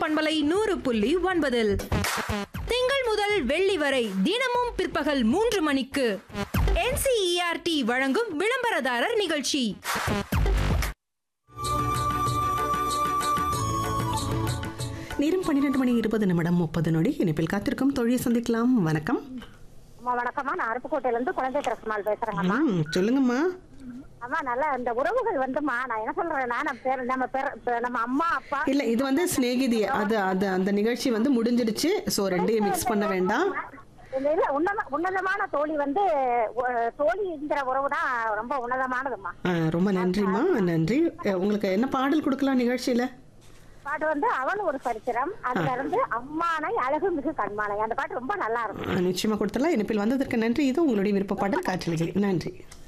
பண்பலை நூறு புள்ளி ஒன்பதில் திங்கள் முதல் வெள்ளி வரை தினமும் பிற்பகல் மூன்று மணிக்கு என்சிஇஆர்டி வழங்கும் விளம்பரதாரர் நிகழ்ச்சி நேரம் பன்னிரெண்டு மணி இருபது நிமிடம் முப்பது நொடி இனிப்பில் காத்திருக்கும் தொழிலை சந்திக்கலாம் வணக்கம் அம்மா வணக்கம்மா நான் அருப்புக்கோட்டையில இருந்து குழந்தை திரசுமால் பேசுறேங்கம்மா ம், சொல்லுங்கம்மா அம்மா நல்லா இந்த உறவுகள் வந்துமா நான் என்ன சொல்றேன்னா நம்ம பேர் நம்ம பேர் இப்ப நம்ம அம்மா அப்பா இல்ல இது வந்து சிநேகிதி அது அது அந்த நிகழ்ச்சி வந்து முடிஞ்சிடுச்சு ஸோ ரெண்டையும் மிக்ஸ் பண்ண வேண்டாம் இல்ல இல்ல உன்னத உன்னதமான தோழி வந்து ஒ- தோழிங்கிற உறவு தான் ரொம்ப உன்னதமானதும்மா ஆ, ரொம்ப நன்றிம்மா நன்றி அஹ், உங்களுக்கு என்ன பாடல் கொடுக்கலாம் நிகழ்ச்சியில பாட்டு வந்து அவன் ஒரு சரித்திரம் அதுல இருந்து அம்மானை அழகு மிகு கண்மானை அந்த பாட்டு ரொம்ப நல்லா இருக்கும் ஆ, நிச்சயமா கொடுத்தலாம் இனிப்பில் வந்ததற்கு நன்றி இது உங்களுடைய விருப்ப பாடல் காற்றலைகள் நன்றி